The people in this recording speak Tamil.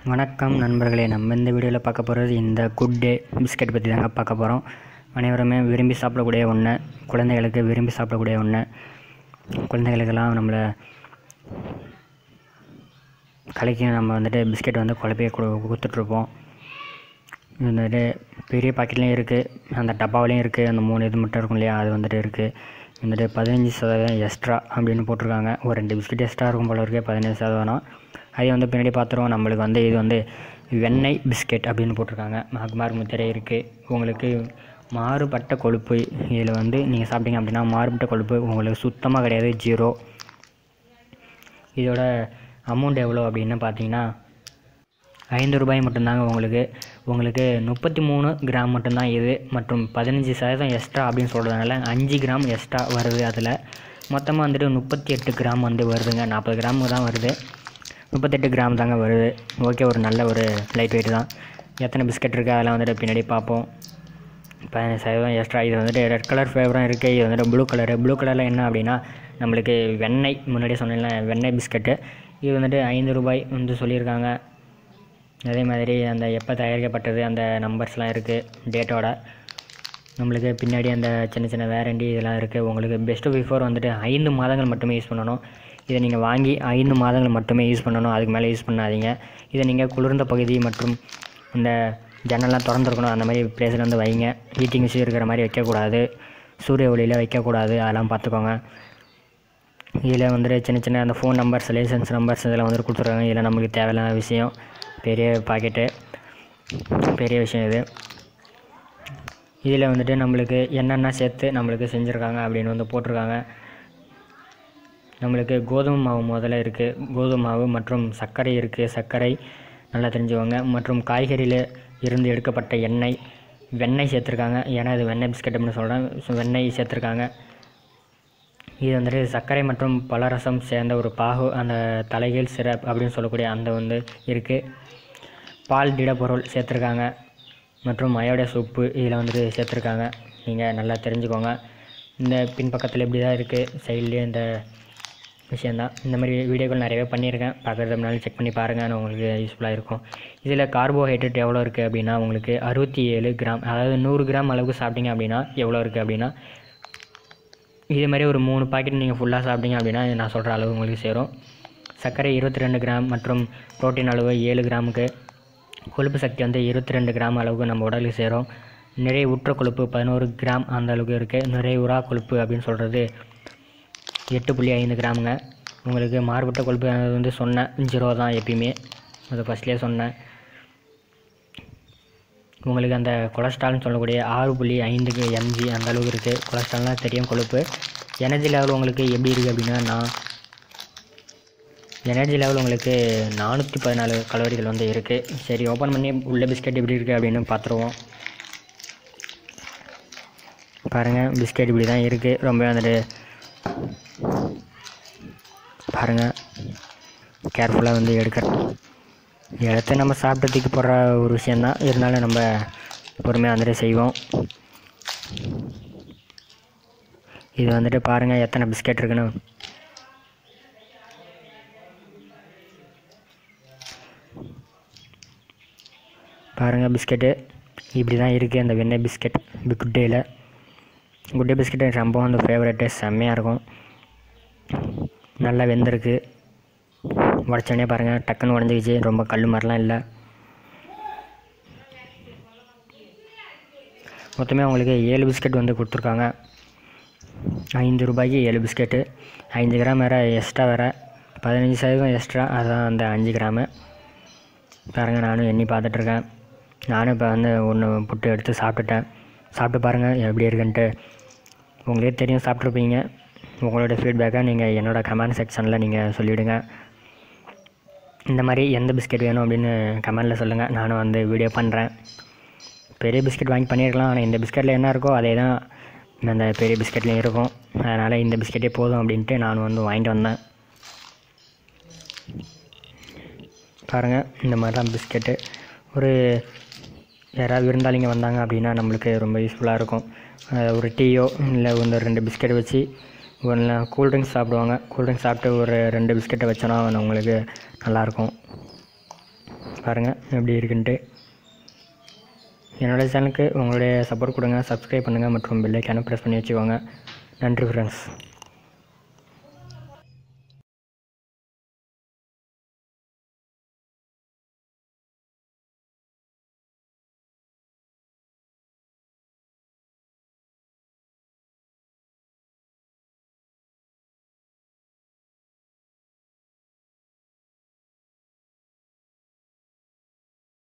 வணக்கம் நண்பர்களே நம்ம இந்த வீடியோவில் பார்க்க போகிறது இந்த குட் டே பிஸ்கட் பற்றி தாங்க பார்க்க போகிறோம் அனைவருமே விரும்பி சாப்பிடக்கூடிய ஒன்று குழந்தைகளுக்கு விரும்பி சாப்பிடக்கூடிய ஒன்று குழந்தைகளுக்கெல்லாம் நம்மளை கலைக்கு நம்ம வந்துட்டு பிஸ்கெட் வந்து குழப்பையே கொடு கொடுத்துட்ருப்போம் இது வந்துட்டு பெரிய பாக்கெட்லேயும் இருக்குது அந்த டப்பாவிலையும் இருக்குது அந்த மூணு இது மட்டும் இருக்கும் இல்லையா அது வந்துட்டு இருக்குது வந்துட்டு பதினஞ்சு சதவீதம் எக்ஸ்ட்ரா அப்படின்னு போட்டிருக்காங்க ஒரு ரெண்டு பிஸ்கெட் எக்ஸ்ட்ரா இருக்கும் போல இருக்குது பதினஞ்சு சதவீதம் அதே வந்து பின்னாடி பார்த்துருவோம் நம்மளுக்கு வந்து இது வந்து வெண்ணெய் பிஸ்கெட் அப்படின்னு போட்டிருக்காங்க மார்க் முத்திரை இருக்குது உங்களுக்கு மாறுபட்ட கொழுப்பு இதில் வந்து நீங்கள் சாப்பிட்டீங்க அப்படின்னா மாறுபட்ட கொழுப்பு உங்களுக்கு சுத்தமாக கிடையாது ஜீரோ இதோட அமௌண்ட் எவ்வளோ அப்படின்னு பார்த்தீங்கன்னா ஐந்து ரூபாய் மட்டும்தாங்க உங்களுக்கு உங்களுக்கு முப்பத்தி மூணு கிராம் மட்டும்தான் இது மற்றும் பதினஞ்சு சதவீதம் எக்ஸ்ட்ரா அப்படின்னு சொல்கிறதுனால அஞ்சு கிராம் எக்ஸ்ட்ரா வருது அதில் மொத்தமாக வந்துட்டு முப்பத்தி எட்டு கிராம் வந்து வருதுங்க நாற்பது கிராம் தான் வருது முப்பத்தெட்டு கிராம் தாங்க வருது ஓகே ஒரு நல்ல ஒரு லைட் வெயிட் தான் எத்தனை பிஸ்கட் இருக்குது அதெல்லாம் வந்துட்டு பின்னாடி பார்ப்போம் பதினஞ்சு சதவீதம் எக்ஸ்ட்ரா இது வந்துட்டு ரெட் கலர் ஃபேவரும் இருக்குது இது வந்துட்டு ப்ளூ கலரு ப்ளூ கலரில் என்ன அப்படின்னா நம்மளுக்கு வெண்ணெய் முன்னாடியே சொன்னேன்ல வெண்ணெய் பிஸ்கட்டு இது வந்துட்டு ஐந்து ரூபாய் வந்து சொல்லியிருக்காங்க அதே மாதிரி அந்த எப்போ தயாரிக்கப்பட்டது அந்த நம்பர்ஸ்லாம் இருக்குது டேட்டோட நம்மளுக்கு பின்னாடி அந்த சின்ன சின்ன வேரண்டி இதெல்லாம் இருக்குது உங்களுக்கு பெஸ்ட்டு பிஃபோர் வந்துட்டு ஐந்து மாதங்கள் மட்டுமே யூஸ் பண்ணணும் இதை நீங்கள் வாங்கி ஐந்து மாதங்கள் மட்டுமே யூஸ் பண்ணணும் அதுக்கு மேலே யூஸ் பண்ணாதீங்க இதை நீங்கள் குளிர்ந்த பகுதி மற்றும் இந்த ஜன்னல்லாம் திறந்துருக்கணும் அந்த மாதிரி பிளேஸில் வந்து வைங்க ஹீட்டிங் இஷ்யூ இருக்கிற மாதிரி வைக்கக்கூடாது சூரிய ஒளியில் வைக்கக்கூடாது அதெல்லாம் பார்த்துக்கோங்க இதில் வந்துட்டு சின்ன சின்ன அந்த ஃபோன் நம்பர்ஸ் லைசன்ஸ் நம்பர்ஸ் இதெல்லாம் வந்துட்டு கொடுத்துருக்காங்க இதெல்லாம் நம்மளுக்கு தேவையில்லாத விஷயம் பெரிய பாக்கெட்டு பெரிய விஷயம் இது இதில் வந்துட்டு நம்மளுக்கு என்னென்ன சேர்த்து நம்மளுக்கு செஞ்சுருக்காங்க அப்படின்னு வந்து போட்டிருக்காங்க நம்மளுக்கு கோதுமை மாவு முதல்ல இருக்குது கோதுமை மாவு மற்றும் சர்க்கரை இருக்குது சர்க்கரை நல்லா தெரிஞ்சுக்கோங்க மற்றும் காய்கறியில் இருந்து எடுக்கப்பட்ட எண்ணெய் வெண்ணெய் சேர்த்துருக்காங்க ஏன்னா இது வெண்ணெய் பிஸ்கட் அப்படின்னு சொல்கிறேன் ஸோ வெண்ணெய் சேர்த்துருக்காங்க இது வந்துட்டு சர்க்கரை மற்றும் பலரசம் சேர்ந்த ஒரு பாகு அந்த தலைகீழ் சிரப் அப்படின்னு சொல்லக்கூடிய அந்த வந்து இருக்குது பால் திடப்பொருள் சேர்த்துருக்காங்க மற்றும் மயோடஸ் உப்பு இதில் வந்துட்டு சேர்த்துருக்காங்க நீங்கள் நல்லா தெரிஞ்சுக்கோங்க இந்த பின்பக்கத்தில் இப்படி தான் இருக்குது சைட்லேயே இந்த விஷயந்தான் இந்த மாதிரி வீடியோக்கள் நிறையவே பண்ணியிருக்கேன் பார்க்குறது முன்னாலும் செக் பண்ணி பாருங்கள் உங்களுக்கு யூஸ்ஃபுல்லாக இருக்கும் இதில் கார்போஹைட்ரேட் எவ்வளோ இருக்குது அப்படின்னா உங்களுக்கு அறுபத்தி ஏழு கிராம் அதாவது நூறு கிராம் அளவுக்கு சாப்பிட்டீங்க அப்படின்னா எவ்வளோ இருக்குது அப்படின்னா இதே மாதிரி ஒரு மூணு பாக்கெட் நீங்கள் ஃபுல்லாக சாப்பிட்டீங்க அப்படின்னா இது நான் சொல்கிற அளவு உங்களுக்கு சேரும் சர்க்கரை இருபத்தி ரெண்டு கிராம் மற்றும் புரோட்டீன் அளவு ஏழு கிராமுக்கு கொழுப்பு சக்தி வந்து இருபத்தி ரெண்டு கிராம் அளவுக்கு நம்ம உடலுக்கு சேரும் நிறைய உற்ற கொழுப்பு பதினோரு கிராம் அந்த அளவுக்கு இருக்குது நிறைய உரா கொழுப்பு அப்படின்னு சொல்கிறது எட்டு புள்ளி ஐந்து கிராமுங்க உங்களுக்கு மாறுபட்ட கொழுப்பு அது வந்து சொன்னேன் ஜீரோ தான் எப்பயுமே அது ஃபஸ்ட்லேயே சொன்னேன் உங்களுக்கு அந்த கொலஸ்ட்ரால்னு சொல்லக்கூடிய ஆறு புள்ளி ஐந்துக்கு எம்ஜி அந்த அளவுக்கு இருக்குது கொலஸ்ட்ரால்னால் தெரியும் கொழுப்பு எனர்ஜி லெவல் உங்களுக்கு எப்படி இருக்குது அப்படின்னா நான் எனர்ஜி லெவல் உங்களுக்கு நானூற்றி பதினாலு கலோரிகள் வந்து இருக்குது சரி ஓப்பன் பண்ணி உள்ள பிஸ்கட் எப்படி இருக்குது அப்படின்னு பார்த்துருவோம் பாருங்கள் பிஸ்கட் இப்படி தான் இருக்குது ரொம்ப வந்துட்டு பாருங்கள் கேர்ஃபுல்லாக வந்து எடுக்க எடுத்து நம்ம சாப்பிட்டதுக்கு போடுற ஒரு விஷயந்தான் இருந்தாலும் நம்ம பொறுமையாக வந்துட்டு செய்வோம் இது வந்துட்டு பாருங்கள் எத்தனை பிஸ்கட் இருக்குன்னு பாருங்கள் பிஸ்கெட்டு இப்படி தான் இருக்குது அந்த வெண்ணெய் பிஸ்கெட் குட் டேயில் குட் டே பிஸ்கெட் எனக்கு ரொம்ப வந்து ஃபேவரெட்டு செம்மையாக இருக்கும் நல்லா வெந்திருக்கு உடச்சோடனே பாருங்கள் டக்குன்னு உடஞ்சிக்கிச்சு ரொம்ப கல் மாதிரிலாம் இல்லை மொத்தமே உங்களுக்கு ஏழு பிஸ்கட் வந்து கொடுத்துருக்காங்க ஐந்து ரூபாய்க்கு ஏழு பிஸ்கெட்டு ஐந்து கிராம் வேறு எக்ஸ்ட்ரா வேறு பதினஞ்சு சதவீதம் எக்ஸ்ட்ரா அதுதான் அந்த அஞ்சு கிராமு பாருங்கள் நானும் எண்ணி பார்த்துட்ருக்கேன் நானும் இப்போ வந்து ஒன்று புட்டு எடுத்து சாப்பிட்டுட்டேன் சாப்பிட்டு பாருங்கள் எப்படி இருக்குன்ட்டு உங்களுக்கே தெரியும் சாப்பிட்ருப்பீங்க உங்களோட ஃபீட்பேக்கை நீங்கள் என்னோடய கமெண்ட் செக்ஷனில் நீங்கள் சொல்லிவிடுங்க இந்த மாதிரி எந்த பிஸ்கெட் வேணும் அப்படின்னு கமெண்டில் சொல்லுங்கள் நானும் வந்து வீடியோ பண்ணுறேன் பெரிய பிஸ்கெட் வாங்கி பண்ணியிருக்கலாம் ஆனால் இந்த பிஸ்கெட்டில் என்ன இருக்கோ அதே தான் அந்த பெரிய பிஸ்கெட்லேயும் இருக்கும் அதனால் இந்த பிஸ்கெட்டே போதும் அப்படின்ட்டு நான் வந்து வாங்கிட்டு வந்தேன் பாருங்கள் இந்த மாதிரி தான் பிஸ்கெட்டு ஒரு யாராவது விருந்தாளிங்க வந்தாங்க அப்படின்னா நம்மளுக்கு ரொம்ப யூஸ்ஃபுல்லாக இருக்கும் அஹ் ஒரு டீயோ இல்லை வந்து ரெண்டு பிஸ்கெட் வச்சு ஒன்று கூல்ட்ரிங்க்ஸ் சாப்பிடுவாங்க கூல்ட்ரிங்க்ஸ் சாப்பிட்டு ஒரு ரெண்டு பிஸ்கெட்டை வச்சோன்னா உங்களுக்கு நல்லாயிருக்கும் பாருங்கள் எப்படி இருக்குன்ட்டு என்னோடய சேனலுக்கு உங்களுடைய சப்போர்ட் கொடுங்க சப்ஸ்கிரைப் பண்ணுங்கள் மற்றும் பெல்லைக்கான ப்ரெஸ் பண்ணி வச்சுக்கோங்க நன்றி ஃப்ரெண்ட்ஸ்